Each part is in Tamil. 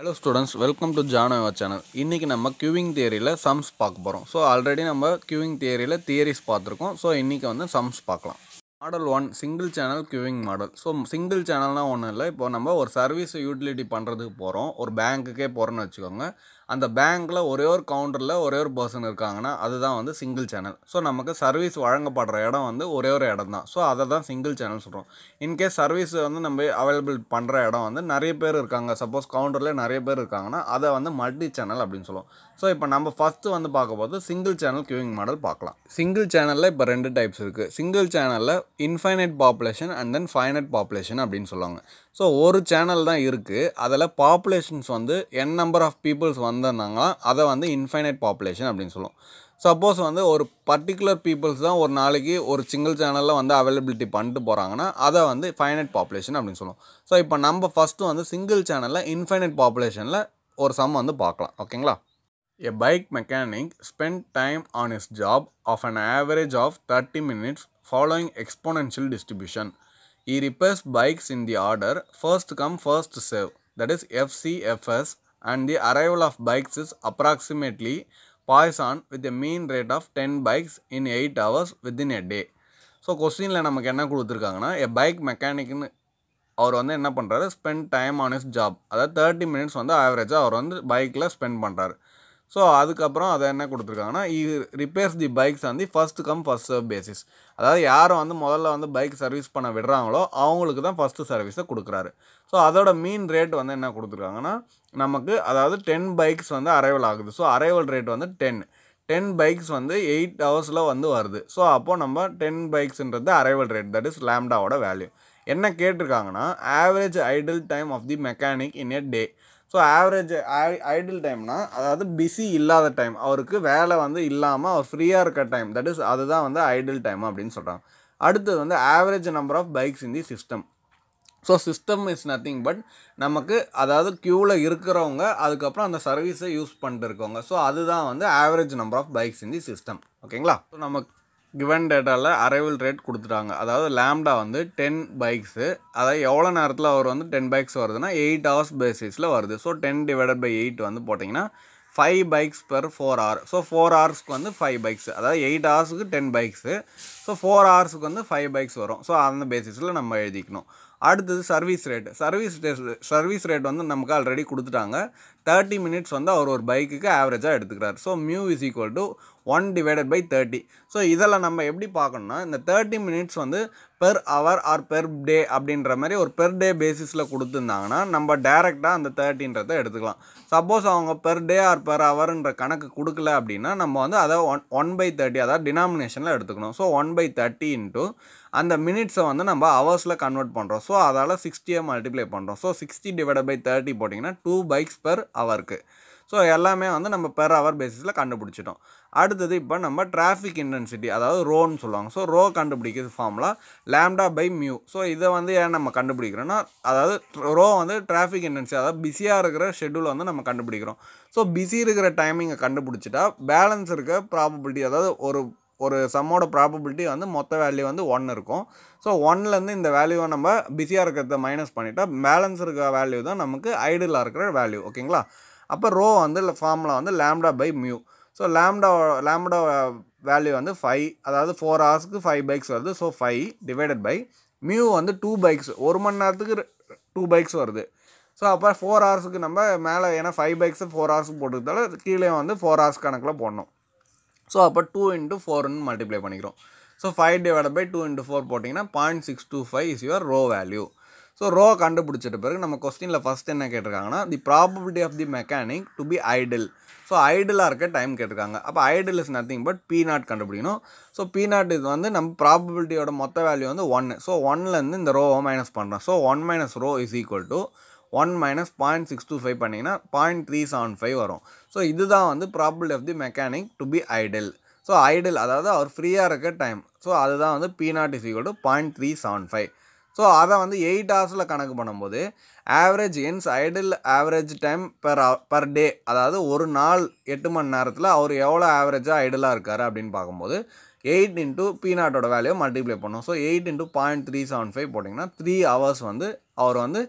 ஹலோ ஸ்டூடெண்ட்ஸ் வெல்கம் டு ஜானோவா சேனல் இன்றைக்கி நம்ம கியூவிங் தியரியில் சம்ஸ் பார்க்க போகிறோம் ஸோ ஆல்ரெடி நம்ம கியூவிங் தியரியில் தியரிஸ் பார்த்துருக்கோம் ஸோ இன்றைக்கி வந்து சம்ஸ் பார்க்கலாம் model one single channel queuing model so single சேனல்னால் ஒன்றும் இல்லை இப்போ நம்ம ஒரு சர்வீஸ் யூட்டிலிட்டி பண்ணுறதுக்கு போகிறோம் ஒரு பேங்க்குக்கே போகிறோன்னு வச்சுக்கோங்க அந்த பேங்க்கில் ஒரே ஒரு கவுண்டரில் ஒரே ஒரு பர்சன் இருக்காங்கன்னா அதுதான் வந்து சிங்கிள் சேனல் ஸோ நமக்கு சர்வீஸ் வழங்கப்படுற இடம் வந்து ஒரே ஒரு இடம் தான் ஸோ அதை தான் சிங்கிள் சேனல் சொல்கிறோம் இன்கேஸ் சர்வீஸ் வந்து நம்ம அவைலபிள் பண்ணுற இடம் வந்து நிறைய பேர் இருக்காங்க சப்போஸ் கவுண்டரில் நிறைய பேர் இருக்காங்கன்னா அதை வந்து மல்டி சேனல் அப்படின்னு சொல்லுவோம் ஸோ இப்போ நம்ம ஃபஸ்ட்டு வந்து பார்க்க போது சிங்கிள் சேனல் கியூவிங் மாடல் பார்க்கலாம் சிங்கிள் சேனலில் இப்போ ரெண்டு டைப்ஸ் இருக்குது சிங்கிள் சேனலில் infinite population and then finite population அப்படின்னு சொல்லுவாங்க ஸோ ஒரு சேனல் தான் இருக்குது அதில் பாப்புலேஷன்ஸ் வந்து என் நம்பர் ஆஃப் பீப்புள்ஸ் வந்திருந்தாங்கன்னா அதை வந்து இன்ஃபைனைட் பாப்புலேஷன் அப்படின்னு சொல்லுவோம் சப்போஸ் வந்து ஒரு பர்டிகுலர் பீப்புள்ஸ் தான் ஒரு நாளைக்கு ஒரு சிங்கிள் சேனலில் வந்து அவைலபிலிட்டி பண்ணிட்டு போகிறாங்கன்னா அதை வந்து ஃபைனைட் பாப்புலேஷன் அப்படின்னு சொல்லுவோம் ஸோ இப்போ நம்ம ஃபஸ்ட்டு வந்து சிங்கிள் சேனலில் இன்ஃபைனைட் பாப்புலேஷனில் ஒரு சம் வந்து பார்க்கலாம் ஓகேங்களா A bike mechanic spent time on his job of an average of 30 minutes following exponential distribution. He repairs bikes in the order first come first serve that is FCFS and the arrival of bikes is approximately poison with a mean rate of 10 bikes in 8 hours within a day. So கொஸ்டினில் நமக்கு என்ன கொடுத்துருக்காங்கன்னா எ பைக் மெக்கானிக்னு அவர் வந்து என்ன பண்ணுறாரு spend time on is job அதாவது தேர்ட்டி மினிட்ஸ் வந்து ஆவரேஜாக அவர் வந்து பைக்கில் ஸ்பெண்ட் பண்ணுறாரு ஸோ அதுக்கப்புறம் அதை என்ன கொடுத்துருக்காங்கன்னா இ ரிப்பேர்ஸ் தி பைக்ஸ் வந்து first come first serve basis அதாவது யாரும் வந்து முதல்ல வந்து பைக் சர்வீஸ் பண்ண விடுறாங்களோ அவங்களுக்கு தான் ஃபஸ்ட்டு சர்வீஸை கொடுக்குறாரு ஸோ அதோட மீன் ரேட் வந்து என்ன கொடுத்துருக்காங்கன்னா நமக்கு அதாவது டென் பைக்ஸ் வந்து அரைவல் ஆகுது ஸோ அரைவல் ரேட் வந்து டென் டென் பைக்ஸ் வந்து எயிட் ஹவர்ஸில் வந்து வருது ஸோ அப்போது நம்ம டென் பைக்ஸ்ன்றது அரைவல் ரேட் தட் இஸ் லேம்டாவோட வேல்யூ என்ன கேட்டிருக்காங்கன்னா average idle time of the mechanic in a day so average idle டைம்னா அதாவது பிஸி இல்லாத டைம் அவருக்கு வேலை வந்து இல்லாமல் அவர் ஃப்ரீயாக இருக்க டைம் தட் இஸ் அதுதான் வந்து ஐடில் டைம் அப்படின்னு சொல்கிறாங்க அடுத்தது வந்து average number of bikes in the system so system is nothing but நமக்கு அதாவது க்யூவில் இருக்கிறவங்க அதுக்கப்புறம் அந்த சர்வீஸை யூஸ் பண்ணிட்டு இருக்கவங்க ஸோ அதுதான் வந்து average number of bikes in the system ஓகேங்களா ஸோ நமக்கு கிவன் டேட்டாவில் அரைவல் ரேட் கொடுத்துட்டாங்க அதாவது லேம்டா வந்து டென் பைக்ஸு அதாவது எவ்வளோ நேரத்தில் அவர் வந்து டென் பைக்ஸ் வருதுன்னா எயிட் ஹவர்ஸ் பேசிஸில் வருது so ten divided by eight வந்து போட்டிங்கன்னா five bikes per four hour so four ஹவர்ஸ்க்கு வந்து ஃபைவ் பைக்ஸ் அதாவது எயிட் ஹவர்ஸுக்கு டென் பைக்ஸு ஸோ ஃபோர் ஹவர்ஸுக்கு வந்து ஃபைவ் பைக்ஸ் வரும் ஸோ அந்த பேசிஸில் நம்ம எழுதிக்கணும் அடுத்தது service rate service service rate வந்து நமக்கு ஆல்ரெடி கொடுத்துட்டாங்க தேர்ட்டி மினிட்ஸ் வந்து அவர் ஒரு பைக்குக்கு ஆவரேஜாக எடுத்துக்கிறார் so mu is equal to one divided by thirty so இதெல்லாம் நம்ம எப்படி பார்க்கணும்னா இந்த தேர்ட்டி மினிட்ஸ் வந்து per hour or per day அப்படின்ற மாதிரி ஒரு பெர் டே பேசிஸில் கொடுத்துருந்தாங்கன்னா நம்ம டேரெக்டாக அந்த தேர்ட்டின்றதை எடுத்துக்கலாம் சப்போஸ் அவங்க பெர் டே ஆர் பெர் ஹவர்ன்ற கணக்கு கொடுக்கல அப்படின்னா நம்ம வந்து அதை ஒன் ஒன் பை தேர்ட்டி அதாவது டினாமினேஷனில் எடுத்துக்கணும் so one by thirty into அந்த மினிட்ஸை வந்து நம்ம ஹவர்ஸில் கன்வெர்ட் பண்ணுறோம் ஸோ அதால் சிக்ஸ்டியை மல்டிப்ளை பண்ணுறோம் so sixty divide by thirty போட்டிங்கன்னா டூ பைக்ஸ் பெர் ஹவருக்கு ஸோ எல்லாமே வந்து நம்ம பெர் ஹவர் பேசிஸில் கண்டுபிடிச்சிட்டோம் அடுத்தது இப்போ நம்ம டிராஃபிக் இன்டென்சிட்டி அதாவது ரோன்னு சொல்லுவாங்க ஸோ ரோ கண்டுபிடிக்கிறது formula lambda by mu so இதை வந்து ஏன் நம்ம கண்டுபிடிக்கிறோன்னா அதாவது ரோ வந்து டிராஃபிக் இன்டென்சிட்டி அதாவது பிஸியாக இருக்கிற ஷெட்யூல் வந்து நம்ம கண்டுபிடிக்கிறோம் ஸோ பிஸி இருக்கிற டைமிங்கை கண்டுபிடிச்சிட்டா பேலன்ஸ் இருக்க ப்ராபபிலிட்டி அதாவது ஒரு ஒரு சம்மோட ப்ராபபிலிட்டி வந்து மொத்த வேல்யூ வந்து ஒன் இருக்கும் ஸோ ஒன்லேருந்து இந்த வேல்யூவை நம்ம பிஸியாக இருக்கிறத மைனஸ் பண்ணிட்டா பேலன்ஸ் இருக்க வேல்யூ தான் நமக்கு ஐடியலாக இருக்கிற வேல்யூ ஓகேங்களா அப்போ ரோ வந்து ஃபார்முலா வந்து lambda by mu so lambda lambda value வந்து ஃபைவ் அதாவது ஃபோர் ஹவர்ஸ்க்கு ஃபைவ் பைக்ஸ் வருது so five divided by mu வந்து டூ பைக்ஸ் ஒரு மணி நேரத்துக்கு டூ பைக்ஸ் வருது ஸோ அப்போ ஃபோர் ஹவர்ஸுக்கு நம்ம மேலே ஏன்னா ஃபைவ் பைக்ஸு ஃபோர் ஹவர்ஸுக்கு போட்டுக்கிறதால கீழே வந்து ஃபோர் ஹவர்ஸ் கணக்கில் போடணும் ஸோ அப்போ டூ இன்ட்டு ஃபோர்னு மல்டிப்ளை பண்ணிக்கிறோம் so five divide by two into four போட்டிங்கன்னா point six two five is your rho value so rho கண்டுபிடிச்சிட்ட பிறகு நம்ம கொஸ்டினில் ஃபஸ்ட் என்ன கேட்டிருக்காங்கன்னா the probability of the mechanic to be idle so ஐடிலாக இருக்க டைம் கேட்டிருக்காங்க அப்போ idle is nothing but P naught கண்டுபிடிக்கணும் ஸோ பி நாட் இது வந்து நம்ம ப்ராபபிலிட்டியோட மொத்த வேல்யூ வந்து ஒன்று ஸோ ஒன்லேருந்து இந்த ரோவை மைனஸ் பண்ணுறோம் so one minus rho is equal to one minus point six two five பண்ணிங்கன்னா பாயிண்ட் த்ரீ செவன் ஃபைவ் வரும் ஸோ இதுதான் வந்து probability of the mechanic to be idle so idle அதாவது அவர் ஃப்ரீயாக இருக்க டைம் ஸோ அதுதான் வந்து P not is equal to point three seven five so அதை வந்து எயிட் ஹவர்ஸில் கணக்கு பண்ணும்போது average ends idle average time per per day அதாவது ஒரு நாள் எட்டு மணி நேரத்தில் அவர் எவ்வளோ ஆவரேஜாக ஐடிலாக இருக்கார் அப்படின்னு பார்க்கும்போது எயிட் இன்ட்டு பி நாட்டோட வேல்யூ மல்டிப்ளை பண்ணோம் so eight into point three seven five போட்டிங்கன்னா த்ரீ ஹவர்ஸ் வந்து அவர் வந்து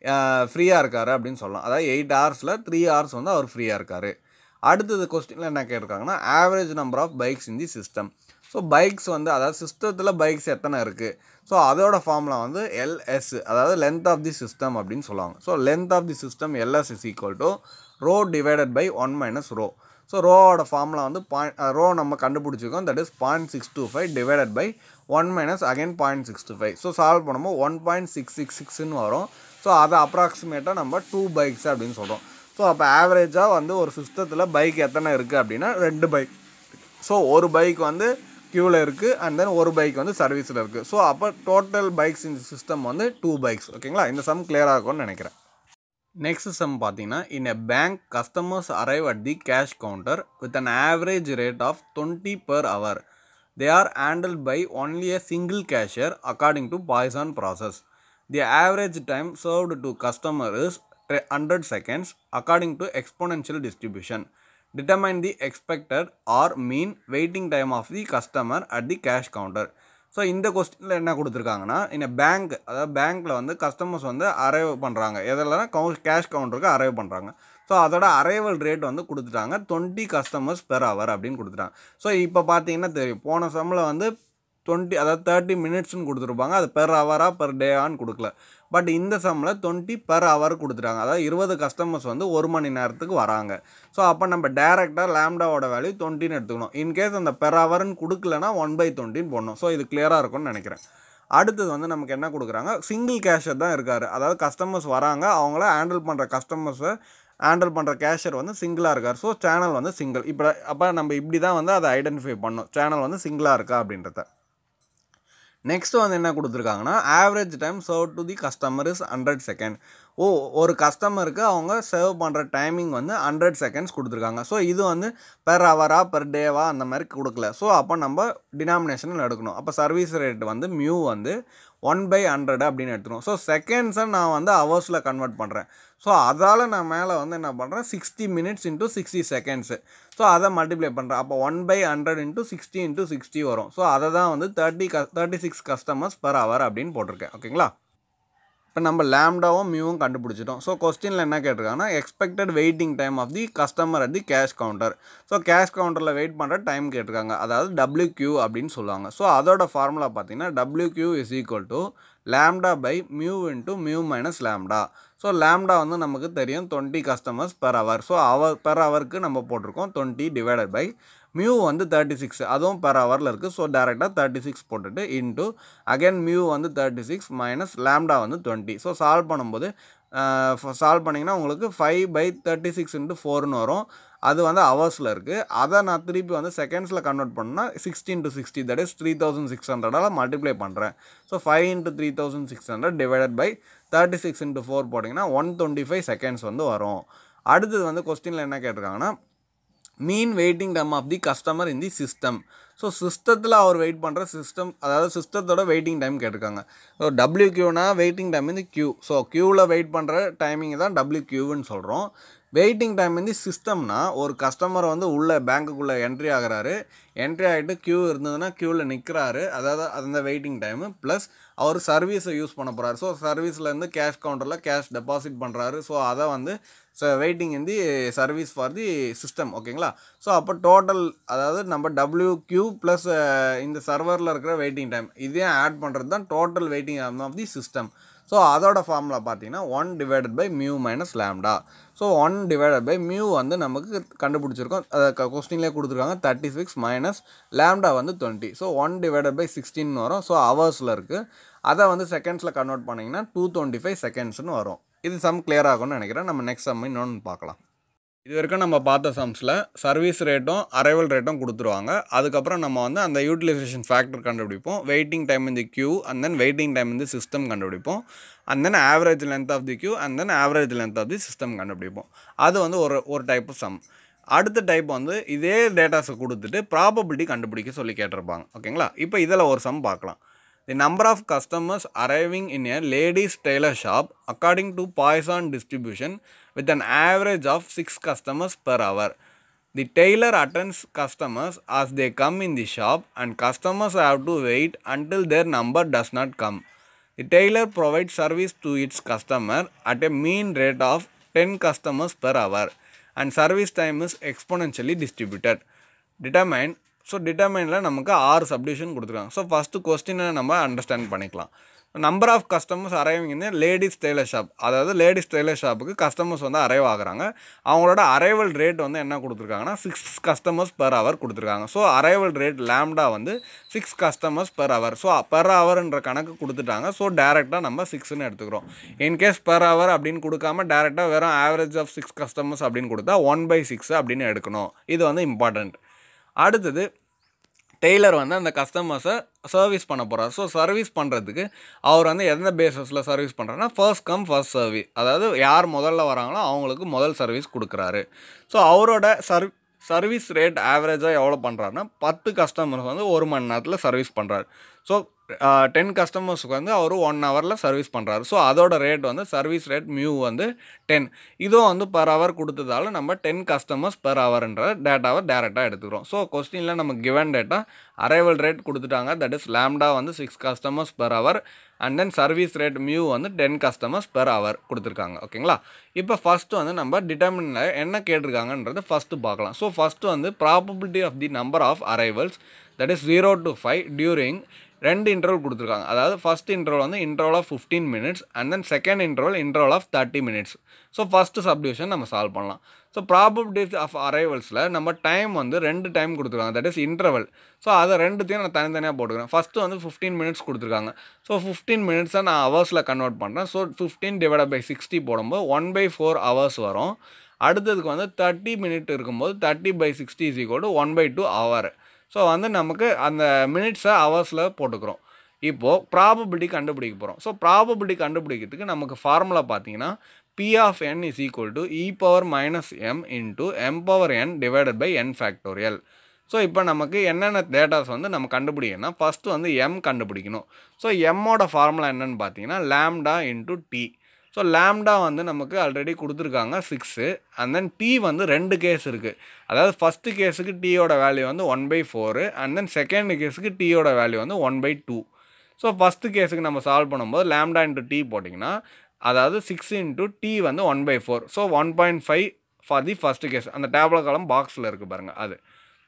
ஃப்ரீயாக இருக்காரு அப்படின்னு சொல்லலாம் அதாவது எயிட் ஹவர்ஸில் த்ரீ ஹவர்ஸ் வந்து அவர் ஃப்ரீயாக இருக்காரு அடுத்தது கொஸ்டினில் என்ன கேட்டிருக்காங்கன்னா average number of bikes in the system so bikes வந்து அதாவது சிஸ்டத்தில் பைக்ஸ் எத்தனை இருக்குது ஸோ அதோட ஃபார்முலா வந்து எல்எஸ் அதாவது லென்த் ஆஃப் தி சிஸ்டம் அப்படின்னு சொல்லுவாங்க so length of the system LS is equal to rho divided by one minus rho so ரோவோட ஃபார்முலா வந்து பாயிண்ட் ரோ நம்ம கண்டுபிடிச்சிருக்கோம் that is point six two five divided by one minus again point six two five so solve பண்ணும்போது ஒன் பாயிண்ட் சிக்ஸ் சிக்ஸ் சிக்ஸ்னு வரும் ஸோ அதை அப்ராக்சிமேட்டாக நம்ம டூ பைக்ஸ் அப்படின்னு சொல்கிறோம் ஸோ அப்போ ஆவரேஜாக வந்து ஒரு சிஸ்டத்தில் பைக் எத்தனை இருக்குது அப்படின்னா ரெண்டு பைக் ஸோ ஒரு பைக் வந்து க்யூவில் இருக்குது அண்ட் தென் ஒரு பைக் வந்து சர்வீஸில் இருக்குது ஸோ அப்போ டோட்டல் பைக்ஸ் இந்த சிஸ்டம் வந்து டூ பைக்ஸ் ஓகேங்களா இந்த சம் கிளியராக இருக்கும்னு நினைக்கிறேன் நெக்ஸ்ட் சம் பார்த்தீங்கன்னா in a bank customers arrive at the cash counter with an average rate of twenty per hour they are handle by only a single cashier according to Poisson process the average time served to customer is hundred seconds according to exponential distribution determine the expected or mean waiting time of the customer at the cash counter so இந்த கொஸ்டினில் என்ன கொடுத்துருக்காங்கன்னா இந்த பேங்க் அதாவது பேங்க்கில் வந்து கஸ்டமர்ஸ் வந்து அரைவ் பண்ணுறாங்க எதில்னா கவு கேஷ் கவுண்டருக்கு அரைவ் பண்ணுறாங்க ஸோ அதோட அரைவல் ரேட் வந்து கொடுத்துட்டாங்க டுவெண்ட்டி கஸ்டமர்ஸ் பெர் ஹவர் அப்படின்னு கொடுத்துட்டாங்க ஸோ இப்போ பார்த்தீங்கன்னா தெரியும் போன சம்மில் வந்து டுவெண்ட்டி அதாவது தேர்ட்டி மினிட்ஸ்னு கொடுத்துருப்பாங்க அது பெர் ஹவராக பெர் டேவான்னு கொடுக்கல பட் இந்த சம்மில் டுவெண்ட்டி பெர் ஹவர் கொடுத்துட்டாங்க அதாவது இருபது கஸ்டமர்ஸ் வந்து ஒரு மணி நேரத்துக்கு வராங்க ஸோ அப்போ நம்ம டேரெக்டாக லேம்டாவோட வேல்யூ டுவெண்ட்டின்னு எடுத்துக்கணும் இன்கேஸ் அந்த பெர் ஹவர்னு கொடுக்கலனா ஒன் பை டுவெண்ட்டின்னு போடணும் ஸோ இது கிளியராக இருக்கும்னு நினைக்கிறேன் அடுத்தது வந்து நமக்கு என்ன கொடுக்குறாங்க சிங்கிள் கேஷர் தான் இருக்கார் அதாவது கஸ்டமர்ஸ் வராங்க அவங்கள ஹேண்டில் பண்ணுற கஸ்டமர்ஸை ஹேண்டில் பண்ணுற கேஷியர் வந்து சிங்கிளாக இருக்கார் ஸோ சேனல் வந்து சிங்கிள் இப்போ அப்போ நம்ம இப்படி தான் வந்து அதை ஐடென்டிஃபை பண்ணோம் சேனல் வந்து சிங்கிளாக இருக்கா அப்படின்றத நெக்ஸ்ட் வந்து என்ன கொடுத்துருக்காங்கன்னா average time serve to the customer is hundred second ஓ ஒரு கஸ்டமருக்கு அவங்க சர்வ் பண்ணுற டைமிங் வந்து ஹண்ட்ரட் செகண்ட்ஸ் கொடுத்துருக்காங்க ஸோ இது வந்து பெர் ஹவரா பெர் டேவா அந்த மாதிரி கொடுக்கல ஸோ அப்போ நம்ம டினாமினேஷனில் எடுக்கணும் அப்போ சர்வீஸ் ரேட் வந்து மியூ வந்து ஒன் பை ஹண்ட்ரட் அப்படின்னு எடுத்துக்கணும் ஸோ செகண்ட்ஸை நான் வந்து ஹவர்ஸில் கன்வெர்ட் பண்ணுறேன் ஸோ அதால் நான் மேலே வந்து என்ன பண்ணுறேன் sixty minutes into sixty seconds so அதை மல்டிப்ளை பண்ணுறேன் அப்போ one by hundred into sixty into sixty வரும் ஸோ அதை தான் வந்து தேர்ட்டி க thirty six customers per hour அப்படின்னு போட்டிருக்கேன் ஓகேங்களா இப்போ நம்ம லேம்டாவும் மியூவும் கண்டுபிடிச்சிட்டோம் ஸோ கொஸ்டினில் என்ன கேட்டிருக்காங்கன்னா expected waiting time of the customer at the cash counter so cash கவுண்டரில் வெயிட் பண்ணுற டைம் கேட்டிருக்காங்க அதாவது டபிள்யூ கியூ அப்படின்னு சொல்லுவாங்க ஸோ அதோட ஃபார்முலா பார்த்தீங்கன்னா W Q is equal to lambda by mu into mu minus lambda so lambda வந்து நமக்கு தெரியும் twenty customers per hour so hour per ஹவருக்கு நம்ம போட்டிருக்கோம் டுவெண்ட்டி டிவைடட் பை மியூ வந்து தேர்ட்டி சிக்ஸ் அதுவும் பெர் ஹவரில் இருக்குது ஸோ டேரெக்டாக தேர்ட்டி சிக்ஸ் போட்டுட்டு இன்ட்டு அகைன் மியூ வந்து தேர்ட்டி சிக்ஸ் மைனஸ் லேம்டா வந்து டுவெண்ட்டி ஸோ சால்வ் பண்ணும்போது சால்வ் பண்ணிங்கன்னா உங்களுக்கு five by thirty six into ஃபோர்னு வரும் அது வந்து ஹவர்ஸில் இருக்குது அதை நான் திருப்பி வந்து செகண்ட்ஸில் கன்வெர்ட் பண்ணால் sixteen to sixty that is three thousand six ஹண்ட்ரடால் மல்டிப்ளை பண்ணுறேன் so five into three thousand six hundred divided by thirty six into four போட்டிங்கன்னா ஒன் டுவெண்ட்டி ஃபைவ் செகண்ட்ஸ் வந்து வரும் அடுத்தது வந்து கொஸ்டினில் என்ன கேட்டிருக்காங்கன்னா mean waiting time of the customer in the system so சிஸ்டத்தில் அவர் வெயிட் பண்ணுற சிஸ்டம் அதாவது சிஸ்டத்தோட வெயிட்டிங் டைம் கேட்டிருக்காங்க ஸோ டபிள்யூ கியூனா வெயிட்டிங் டைம் இந்த கியூ ஸோ க்யூவில் வெயிட் பண்ணுற டைமிங் தான் டபிள்யூ கியூன்னு சொல்கிறோம் வெயிட்டிங் டைம் வந்து சிஸ்டம்னா ஒரு கஸ்டமர் வந்து உள்ளே பேங்க்குள்ளே என்ட்ரி ஆகுறாரு என்ட்ரி ஆகிட்டு க்யூ இருந்ததுன்னா க்யூவில் நிற்கிறாரு அதாவது அந்த வெயிட்டிங் டைமு ப்ளஸ் அவர் சர்வீஸை யூஸ் பண்ண போகிறாரு ஸோ சர்வீஸ்லேருந்து கேஷ் கவுண்டரில் கேஷ் டெபாசிட் பண்ணுறாரு ஸோ அதை வந்து so waiting in the service for the system ஓகேங்களா ஸோ அப்போ டோட்டல் அதாவது நம்ம டபிள்யூ கியூ ப்ளஸ் இந்த சர்வரில் இருக்கிற வெயிட்டிங் டைம் இதையும் ஆட் பண்ணுறது தான் total waiting time of the system so அதோட ஃபார்முலா பார்த்தீங்கன்னா one divided by mu minus lambda so one divided by mu வந்து நமக்கு கண்டுபிடிச்சிருக்கோம் அதை கொஸ்டின்லேயே கொடுத்துருக்காங்க தேர்ட்டி சிக்ஸ் மைனஸ் லேம்டா வந்து twenty so one divided by sixteen வரும் ஸோ ஹவர்ஸில் இருக்குது அதை வந்து செகண்ட்ஸில் கன்வெர்ட் பண்ணிங்கன்னா டூ டுவெண்ட்டி ஃபைவ் செகண்ட்ஸ்னு வரும் இது சம் கிளியர் ஆகும்னு நினைக்கிறேன் நம்ம நெக்ஸ்ட் சம் இன்னொன்று பார்க்கலாம் இது வரைக்கும் நம்ம பார்த்த சம்ஸில் சர்வீஸ் ரேட்டும் அரைவல் ரேட்டும் கொடுத்துருவாங்க அதுக்கப்புறம் நம்ம வந்து அந்த யூட்டிலைசேஷன் ஃபேக்டர் கண்டுபிடிப்போம் வெயிட்டிங் டைம் இந்த queue and then waiting time இந்த சிஸ்டம் கண்டுபிடிப்போம் and then average length of the queue and then average length of the system கண்டுபிடிப்போம் அது வந்து ஒரு ஒரு டைப் சம் அடுத்த டைப் வந்து இதே டேட்டாஸை கொடுத்துட்டு ப்ராபபிலிட்டி கண்டுபிடிக்க சொல்லி கேட்டிருப்பாங்க ஓகேங்களா இப்போ இதில் ஒரு சம் பார்க்கலாம் the number of customers arriving in a ladies tailor shop according to Poisson distribution with an average of 6 customers per hour. The tailor attends customers as they come in the shop and customers have to wait until their number does not come. The tailor provide service to its customer at a mean rate of ten customers per hour and service time is exponentially distributed determine so டிட்டர்மைனில் நமக்கு ஆறு சப்டிவிஷன் கொடுத்துருக்காங்க ஸோ ஃபஸ்ட்டு கொஸ்டினை நம்ம அண்டர்ஸ்டாண்ட் பண்ணிக்கலாம் number of customers arriving in ladies tailor shop அதாவது லேடிஸ் டெய்லர் ஷாப்புக்கு கஸ்டமர்ஸ் வந்து அரைவ் ஆகுறாங்க அவங்களோட அரைவல் ரேட் வந்து என்ன கொடுத்துருக்காங்கன்னா சிக்ஸ் கஸ்டமர்ஸ் பெர் ஹவர் கொடுத்துருக்காங்க ஸோ அரைவல் ரேட் லேம்டா வந்து six customers per hour so per ஹவர்ன்ற கணக்கு கொடுத்துட்டாங்க ஸோ டேரெக்டாக நம்ம சிக்ஸ்னு எடுத்துக்கிறோம் இன்கேஸ் பெர் ஹவர் அப்படின்னு கொடுக்காம டேரெக்டாக வெறும் ஆவரேஜ் ஆஃப் சிக்ஸ் கஸ்டமர்ஸ் அப்படின்னு கொடுத்தா ஒன் பை சிக்ஸ் அப்படின்னு எடுக்கணும் இது வந்து இம்பார்ட்டண்ட் அடுத்தது டெய்லர் வந்து அந்த கஸ்டமர்ஸை சர்வீஸ் பண்ண போகிறார் ஸோ சர்வீஸ் பண்ணுறதுக்கு அவர் வந்து எந்த பேஸஸில் சர்வீஸ் பண்ணுறாருன்னா ஃபர்ஸ்ட் கம் ஃபர்ஸ்ட் சர்வீஸ் அதாவது யார் முதல்ல வராங்களோ அவங்களுக்கு முதல் சர்வீஸ் கொடுக்குறாரு ஸோ அவரோட சர்வ் சர்வீஸ் ரேட் ஆவரேஜாக எவ்வளோ பண்ணுறாருன்னா பத்து கஸ்டமர்ஸ் வந்து ஒரு மணி நேரத்தில் சர்வீஸ் பண்ணுறாரு ஸோ டென் கஸ்டமர்ஸ்க்கு வந்து அவர் ஒன் ஹவரில் சர்வீஸ் பண்ணுறாரு ஸோ அதோட ரேட் வந்து சர்வீஸ் ரேட் மியூ வந்து டென் இதுவும் வந்து பர் ஹவர் கொடுத்ததால நம்ம டென் கஸ்டமர்ஸ் பெர் ஹவர்ன்ற டேட்டாவை டேரெக்டாக எடுத்துக்கிறோம் ஸோ கொஸ்டினில் நம்ம கிவன் டேட்டா அரைவல் ரேட் கொடுத்துட்டாங்க தட் இஸ் லேம்டா வந்து six customers per hour and then service rate mu வந்து டென் கஸ்டமர்ஸ் பெர் ஹவர் கொடுத்துருக்காங்க ஓகேங்களா இப்போ ஃபஸ்ட்டு வந்து நம்ம டிட்டர்மினில் என்ன கேட்டிருக்காங்கன்றது ஃபஸ்ட்டு பார்க்கலாம் ஸோ ஃபஸ்ட்டு வந்து probability of the number of arrivals that is zero to five during ரெண்டு இன்டர்வல் கொடுத்துருக்காங்க அதாவது ஃபஸ்ட் இன்டர்வல் வந்து interval of fifteen minutes and then second interval interval of thirty minutes so first subdivision நம்ம சால்வ் பண்ணலாம் ஸோ ப்ராபபிலிட்டிஸ் ஆஃப் அரைவல்ஸில் நம்ம டைம் வந்து ரெண்டு டைம் கொடுத்துருக்காங்க தட் இஸ் இன்டர்வல் ஸோ அதை ரெண்டுத்தையும் நான் தனித்தனியாக போட்டுக்கிறேன் ஃபஸ்ட்டு வந்து ஃபிஃப்டீன் மினிட்ஸ் கொடுத்துருக்காங்க ஸோ ஃபிஃப்டீன் மினிட்ஸை நான் ஹவர்ஸில் கன்வெர்ட் பண்ணுறேன் so fifteen divide by sixty போடும்போது ஒன் பை ஃபோர் ஹவர்ஸ் வரும் அடுத்ததுக்கு வந்து தேர்ட்டி மினிட் இருக்கும்போது thirty by sixty is equal to one by two hour so வந்து நமக்கு அந்த மினிட்ஸை ஹவர்ஸில் போட்டுக்கிறோம் இப்போது ப்ராபபிலிட்டி கண்டுபிடிக்க போகிறோம் ஸோ ப்ராபபிலிட்டி கண்டுபிடிக்கிறதுக்கு நமக்கு ஃபார்முலா பார்த்தீங்கன்னா P of n is equal to e power minus m into m power n divided by n factorial so இப்போ நமக்கு என்னென்ன டேட்டாஸ் வந்து நம்ம கண்டுபிடிக்கணும்னா ஃபஸ்ட்டு வந்து எம் கண்டுபிடிக்கணும் ஸோ எம்மோட ஃபார்முலா என்னென்னு பார்த்தீங்கன்னா lambda into t so lambda வந்து நமக்கு ஆல்ரெடி கொடுத்துருக்காங்க சிக்ஸு அண்ட் தென் டி வந்து ரெண்டு கேஸ் இருக்குது அதாவது ஃபஸ்ட்டு கேஸுக்கு டீயோட வேல்யூ வந்து one by four and then second கேஸுக்கு டீயோட வேல்யூ வந்து one by two so first கேஸுக்கு நம்ம சால்வ் பண்ணும்போது லேம்டா இன்ட்டு டி போட்டிங்கன்னா அதாவது சிக்ஸ் இன்ட்டு டி வந்து one by four so one point five for the first case அந்த டேப்லெட் காலம் பாக்ஸில் இருக்குது பாருங்கள் அது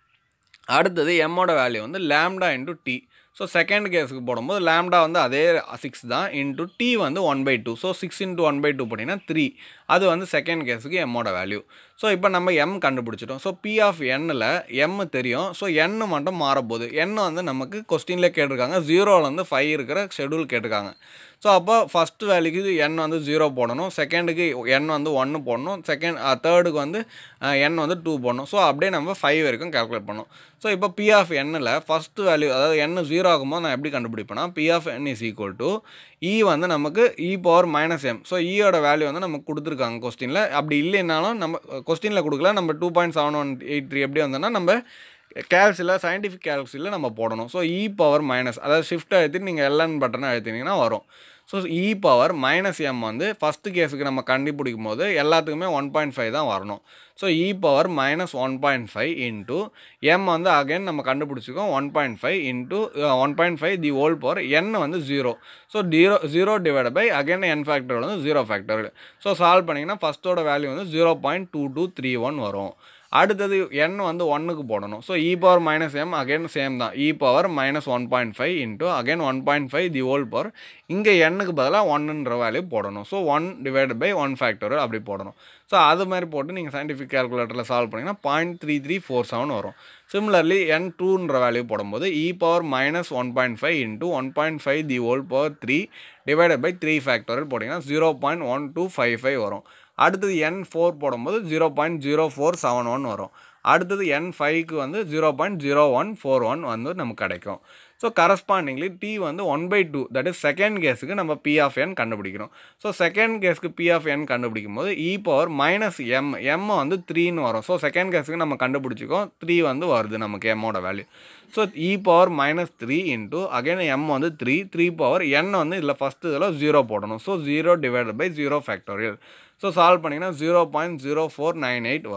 அடுத்தது எம்மோட வேல்யூ வந்து lambda into t so second கேஸுக்கு போடும்போது லேம்டா வந்து அதே சிக்ஸ் தான் இன்ட்டு டி வந்து one by two so six into one by two போட்டிங்கன்னா த்ரீ அது வந்து செகண்ட் கேஸுக்கு எம்மோட வேல்யூ ஸோ இப்போ நம்ம எம் கண்டுபிடிச்சிட்டோம் ஸோ பி ஆஃப் எண்ணில் எம் தெரியும் ஸோ என் மட்டும் மாறப்போகுது என் வந்து நமக்கு கொஸ்டினில் கேட்டிருக்காங்க ஜீரோலேருந்து ஃபைவ் இருக்கிற ஷெடியூல் கேட்டிருக்காங்க ஸோ அப்போ ஃபஸ்ட்டு வேல்யூக்கு என் வந்து ஜீரோ போடணும் செகண்டுக்கு என் வந்து ஒன்று போடணும் செகண்ட் தேர்டுக்கு வந்து என் வந்து டூ போடணும் ஸோ அப்படியே நம்ம ஃபைவ் வரைக்கும் கால்குலேட் பண்ணணும் ஸோ இப்போ பி ஆஃப் எண்ணில் ஃபஸ்ட்டு வேல்யூ அதாவது என் ஜீரோ ஆகும்போது நான் எப்படி கண்டுபிடிப்பேன்னா P of n is equal to e வந்து நமக்கு e power minus m so ஈயோட வேல்யூ வந்து நமக்கு கொடுத்துருக்காங்க கொஸ்டினில் அப்படி இல்லைனாலும் நம்ம கொஸ்டினில் கொடுக்கல நம்ம two point seven one eight three எப்படி வந்தோம்னா நம்ம கேல்சியில் சயின்டிஃபிக் கேல்சியில் நம்ம போடணும் ஸோ இ பவர் மைனஸ் அதாவது ஷிஃப்ட் அழுத்திட்டு நீங்கள் எல்என் பட்டனை அழுத்தினீங்கன்னா வரும் so e power minus m வந்து ஃபஸ்ட்டு கேஸுக்கு நம்ம கண்டுபிடிக்கும் போது எல்லாத்துக்குமே ஒன் பாயிண்ட் ஃபைவ் தான் வரணும் so e power minus one point five into m வந்து அகைன் நம்ம கண்டுபிடிச்சிக்கோம் one point five into one point five the whole power என் வந்து zero so zero zero divide by again n factor வந்து ஜீரோ ஃபேக்டர் ஸோ சால்வ் பண்ணிங்கன்னா ஃபஸ்ட்டோட வேல்யூ வந்து zero point two two three one வரும் அடுத்தது என் வந்து ஒன்றுக்கு போடணும் so e power minus m again same தான் e power minus one point five into again one point five the whole power இங்கே எண்ணுக்கு பதிலாக ஒன்னுன்ற வேல்யூ போடணும் so one divide by one factor அப்படி போடணும் ஸோ அது மாதிரி போட்டு நீங்கள் சயின்டிஃபிக் கேல்குலேட்டரில் சால்வ் பண்ணிங்கன்னா point three three four seven வரும் சிமிலர்லி என் டூன்ற வேல்யூ போடும்போது e power minus one point five into one point five the whole power three divided by three factorial போட்டிங்கன்னா zero point one two five five வரும் அடுத்தது என் ஃபோர் போடும்போது zero point zero four seven one வரும் அடுத்தது என் ஃபைவ்க்கு வந்து zero point zero one four one வந்து நமக்கு கிடைக்கும் ஸோ கரஸ்பாண்டிங்லி டி வந்து one by two that is second கேஸுக்கு நம்ம பி ஆஃப் என் கண்டுபிடிக்கிறோம் ஸோ செகண்ட் கேஸுக்கு பி ஆஃப் என் கண்டுபிடிக்கும் போது e power minus m m வந்து த்ரீன்னு வரும் ஸோ செகண்ட் கேஸுக்கு நம்ம கண்டுபிடிச்சிக்கோம் த்ரீ வந்து வருது நமக்கு எம்மோட value so e power minus three into again m வந்து த்ரீ த்ரீ பவர் என் வந்து இதில் ஃபஸ்ட்டு இதில் ஜீரோ போடணும் so zero divide by zero factorial so solve பண்ணிங்கன்னா zero point zero four nine eight வரும்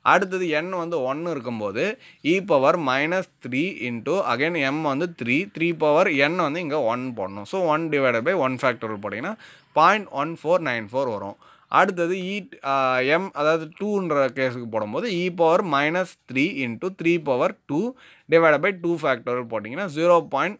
அடுத்தது n வந்து ஒன்று இருக்கும்போது e power minus three into again m வந்து த்ரீ த்ரீ பவர் n வந்து இங்கே ஒன் போடணும் so one divided by one factorial போட்டிங்கன்னா point one four nine four வரும் அடுத்தது இ எம் அதாவது டூன்ற கேஸுக்கு போடும்போது e power minus three into three power two divide by two factorial போட்டிங்கன்னா zero point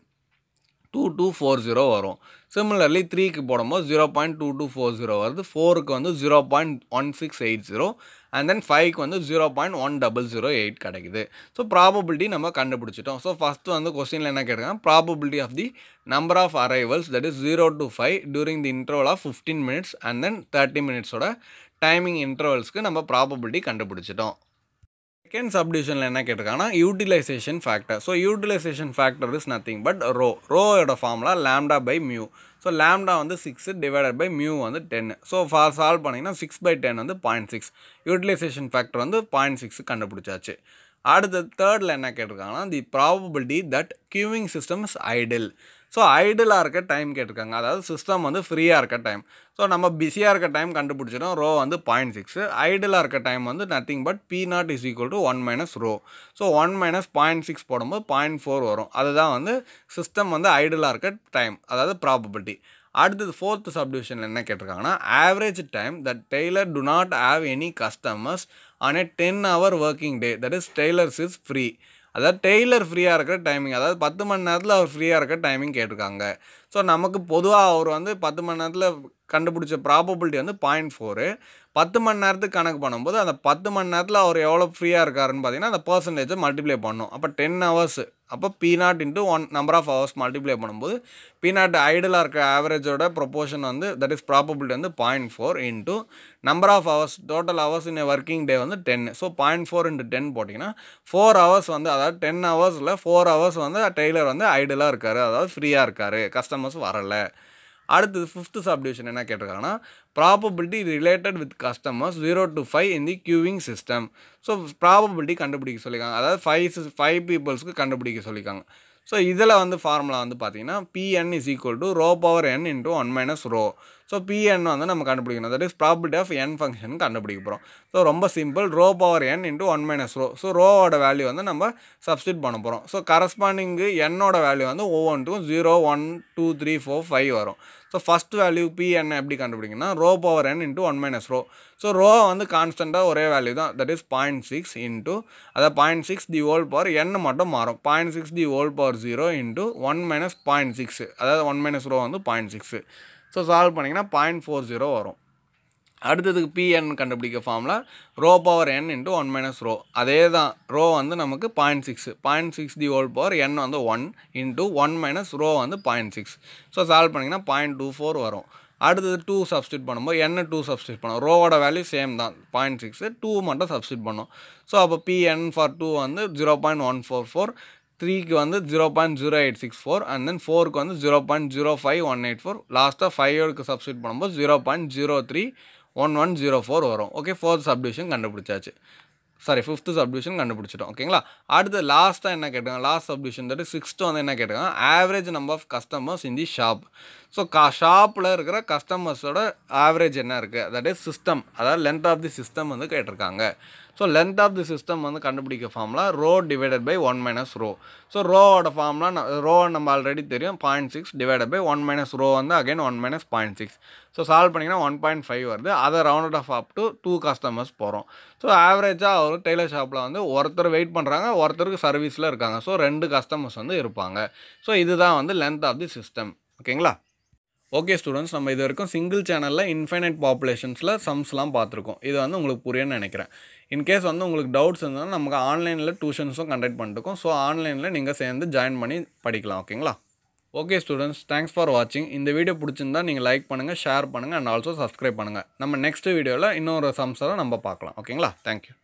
two two four zero வரும் சிமிலர்லி த்ரீக்கு போடும்போது zero point two two four zero வருது ஃபோருக்கு வந்து zero point one six eight zero and then ஃபைவ்க்கு வந்து zero point one double zero eight கிடைக்குது ஸோ ப்ராபபிலிட்டி நம்ம கண்டுபிடிச்சிட்டோம் ஸோ ஃபஸ்ட்டு வந்து கொஸ்டினில் என்ன கேட்டிருக்காங்க probability of the number of arrivals that is zero to five during the interval of fifteen minutes and then thirty மினிட்ஸோட டைமிங் இன்டர்வல்ஸ்க்கு நம்ம ப்ராபபிலிட்டி கண்டுபிடிச்சிட்டோம் செகண்ட் சப்டிவிஷனில் என்ன கேட்டிருக்காங்கன்னா utilisation factor so utilisation factor is nothing but rho ரோயோட formula lambda by mu so lambda வந்து சிக்ஸு டிவைடட் பை மியூ வந்து டென்னு ஸோ ஃபார் சால்வ் பண்ணிங்கன்னா சிக்ஸ் பை டென் வந்து பாயிண்ட் சிக்ஸ் யூட்டிலைசேஷன் ஃபேக்டர் வந்து பாயிண்ட் சிக்ஸ் கண்டுபிடிச்சாச்சு அடுத்து தேர்டில் என்ன கேட்டிருக்காங்கன்னா the probability that queuing system is idle so ஐடிலாக இருக்க டைம் கேட்டிருக்காங்க அதாவது சிஸ்டம் வந்து ஃப்ரீயாக இருக்க டைம் ஸோ நம்ம பிஸியாக இருக்க டைம் கண்டுபிடிச்சிடும் ரோ வந்து பாயிண்ட் சிக்ஸு ஐடிலாக இருக்க டைம் வந்து nothing but P not is equal to one minus rho so one minus point six போடும்போது பாயிண்ட் ஃபோர் வரும் அதுதான் வந்து சிஸ்டம் வந்து ஐடிலாக இருக்க டைம் அதாவது ப்ராபபிலிட்டி அடுத்தது ஃபோர்த் சப்டிவிஷனில் என்ன கேட்டிருக்காங்கன்னா average time that tailor do not have any customers on a ten hour working day that is tailors is free அதாவது டெய்லர் ஃப்ரீயாக இருக்கிற டைமிங் அதாவது பத்து மணி நேரத்தில் அவர் ஃப்ரீயாக இருக்கிற டைமிங் கேட்டிருக்காங்க ஸோ நமக்கு பொதுவாக அவர் வந்து பத்து மணி நேரத்தில் கண்டுபிடிச்ச ப்ராபபிலிட்டி வந்து பாயிண்ட் ஃபோரு பத்து மணி நேரத்துக்கு கணக்கு பண்ணும்போது அந்த பத்து மணி நேரத்தில் அவர் எவ்வளோ ஃப்ரீயாக இருக்காருன்னு பார்த்தீங்கன்னா அந்த பர்சன்டேஜை மல்டிப்ளை பண்ணும் அப்போ டென் ஹவர்ஸ் அப்போ P not into one number of hours multiply பண்ணும்போது பி நாட் ஐடலாக இருக்க ஆவரேஜோட ப்ரொபோர்ஷன் வந்து தட் இஸ் ப்ராபபிலிட்டி வந்து point four into number of hours total hours in working day வந்து ten so point four into ten போட்டிங்கன்னா ஃபோர் ஹவர்ஸ் வந்து அதாவது டென் ஹவர்ஸில் ஃபோர் ஹவர்ஸ் வந்து டெய்லர் வந்து ஐடலாக இருக்கார் அதாவது ஃப்ரீயாக இருக்கார் கஸ்டமர்ஸ் வரலை அடுத்தது ஃபிஃப்த்து சப்டிவிஷன் என்ன கேட்டிருக்காங்கன்னா probability related with customers zero to five in the queuing system so probability கண்டுபிடிக்க சொல்லியிருக்காங்க அதாவது ஃபைவ் ஃபைவ் பீப்புள்ஸ்க்கு கண்டுபிடிக்க சொல்லியிருக்காங்க ஸோ இதில் வந்து ஃபார்முலா வந்து பார்த்தீங்கன்னா P N is equal to rho power N into one minus rho so P N வந்து நம்ம கண்டுபிடிக்கணும் that is probability of N function கண்டுபிடிக்க போகிறோம் ஸோ ரொம்ப simple rho power N into one minus rho so ரோவோட வேல்யூ வந்து நம்ம சப்ஸ்டியூட் பண்ண போகிறோம் ஸோ கரஸ்பாண்டிங்கு என்னோட வேல்யூ வந்து ஒவ்வொன்றுக்கும் zero one two three four five வரும் ஸோ ஃபஸ்ட் வேல்யூ பிஎன் எப்படி கண்டுபிடிக்கணும்னா rho power N into one minus rho so rho வந்து கான்ஸ்டண்ட்டாக ஒரே வேல்யூ தான் that is point six into அதாவது point six the whole power N மட்டும் மாறும் point six the whole power zero into one minus point six அதாவது ஒன் மைனஸ் ரோ வந்து பாயிண்ட் சிக்ஸு ஸோ சால்வ் பண்ணிங்கன்னா பாயிண்ட் ஃபோர் ஜீரோ வரும் அடுத்ததுக்கு பிஎன் கண்டுபிடிக்க ஃபார்மில் rho power N into one minus rho அதே தான் ரோ வந்து நமக்கு point six point six the whole power என் வந்து one into one minus rho வந்து பாயிண்ட் சிக்ஸ் ஸோ சால்வ் பண்ணிங்கன்னா பாயிண்ட் டூ ஃபோர் வரும் அடுத்தது டூ சப்ஸ்டியூட் பண்ணும்போது என்ன டூ சப்ஸ்டியூட் பண்ணும் ரோவோட வேல்யூ சேம் தான் பாயிண்ட் சிக்ஸு டூ மட்டும் சப்ஸ்டியூட் பண்ணும் ஸோ அப்போ பிஎன் ஃபார் டூ வந்து zero point one four four த்ரீக்கு வந்து zero point zero eight six four and then ஃபோருக்கு வந்து zero point zero five one eight four லாஸ்ட்டாக ஃபைவ்க்கு சப்ஸ்டியூட் பண்ணும்போது zero point zero three one one zero four வரும் ஓகே ஃபோர்த் சப்டிவிஷன் கண்டுபிடிச்சாச்சு சாரி ஃபிஃப்த்து சப்டிவிஷன் கண்டுபிடிச்சிட்டோம் ஓகேங்களா அடுத்து லாஸ்ட்டாக என்ன கேட்டாங்க லாஸ்ட் சப்டிவிஷன் தட்டு சிக்ஸ்த்து வந்து என்ன கேட்டாங்க average number of customers in the shop so கா ஷாப்பில் இருக்கிற கஸ்டமர்ஸோட ஆவரேஜ் என்ன இருக்குது தட் இஸ் சிஸ்டம் அதாவது லென்த் ஆஃப் தி சிஸ்டம் வந்து கேட்டிருக்காங்க so length of the system வந்து கண்டுபிடிக்க ஃபார்ம்லாம் rho divided by one minus rho so ரோவோட ஃபார்ம்லாம் ரோ நம்ம ஆல்ரெடி தெரியும் point six divided by one minus rho வந்து again one minus point six so solve பண்ணிங்கன்னா ஒன் பாயிண்ட் ஃபைவ் வருது அதை round off up to two customers போகிறோம் ஸோ ஆவரேஜாக ஒரு டெய்லர் ஷாப்பில் வந்து ஒருத்தர் வெயிட் பண்ணுறாங்க ஒருத்தருக்கு சர்வீஸில் இருக்காங்க ஸோ ரெண்டு கஸ்டமர்ஸ் வந்து இருப்பாங்க ஸோ இதுதான் வந்து லென்த் ஆஃப் தி சிஸ்டம் ஓகேங்களா ஓகே ஸ்டூடெண்ட்ஸ் நம்ம இது வரைக்கும் சிங்கிள் சேனலில் இன்ஃபைனைட் பாப்புலேஷன்ஸில் சம்ஸ்லாம் பார்த்துருக்கோம் இது வந்து உங்களுக்கு புரியும்னு நினைக்கிறேன் இன்கேஸ் வந்து உங்களுக்கு டவுட்ஸ் இருந்தாலும் நமக்கு ஆன்லைனில் டியூஷன்ஸும் கண்டக்ட் பண்ணிட்டுருக்கோம் ஸோ ஆன்லைனில் நீங்கள் சேர்ந்து ஜாயின் பண்ணி படிக்கலாம் ஓகேங்களா ஓகே ஸ்டூடெண்ட்ஸ் தேங்க்ஸ் ஃபார் வாட்சிங் இந்த வீடியோ பிடிச்சிருந்தா நீங்கள் லைக் பண்ணுங்கள் ஷேர் பண்ணுங்கள் அண்ட் ஆல்சோ சப்ஸ்கிரைப் பண்ணுங்கள் நம்ம நெக்ஸ்ட் வீடியோவில் இன்னொரு சம்ஸரை நம்ம பார்க்கலாம் ஓகேங்களா தேங்க்யூ